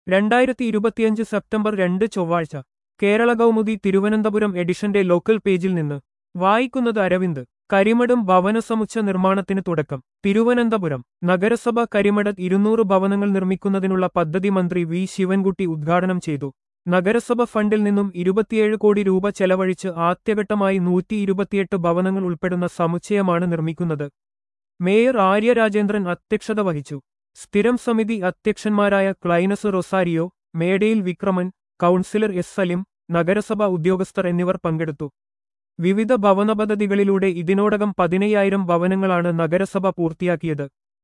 രണ്ടായിരത്തി ഇരുപത്തിയഞ്ച് സെപ്റ്റംബർ രണ്ട് ചൊവ്വാഴ്ച കേരള കൗമുദി തിരുവനന്തപുരം എഡിഷന്റെ ലോക്കൽ പേജിൽ നിന്ന് വായിക്കുന്നത് അരവിന്ദ് കരിമഠം ഭവനസമുച്ച നിർമ്മാണത്തിന് തുടക്കം തിരുവനന്തപുരം നഗരസഭ കരിമഠത്ത് ഇരുന്നൂറ് ഭവനങ്ങൾ നിർമ്മിക്കുന്നതിനുള്ള പദ്ധതി മന്ത്രി വി ശിവൻകുട്ടി ഉദ്ഘാടനം ചെയ്തു നഗരസഭ ഫണ്ടിൽ നിന്നും ഇരുപത്തിയേഴ് കോടി രൂപ ചെലവഴിച്ച് ആദ്യഘട്ടമായി നൂറ്റി ഇരുപത്തിയെട്ട് ഭവനങ്ങൾ ഉൾപ്പെടുന്ന സമുച്ചയമാണ് നിർമ്മിക്കുന്നത് മേയർ ആര്യ രാജേന്ദ്രൻ അധ്യക്ഷത വഹിച്ചു സ്ഥിരം സമിതി അധ്യക്ഷന്മാരായ ക്ലൈനസ് റൊസാരിയോ മേടയിൽ വിക്രമൻ കൗൺസിലർ എസ് സലിം നഗരസഭ ഉദ്യോഗസ്ഥർ എന്നിവർ പങ്കെടുത്തു വിവിധ ഭവന പദ്ധതികളിലൂടെ ഇതിനോടകം പതിനയ്യായിരം ഭവനങ്ങളാണ് നഗരസഭ പൂർത്തിയാക്കിയത്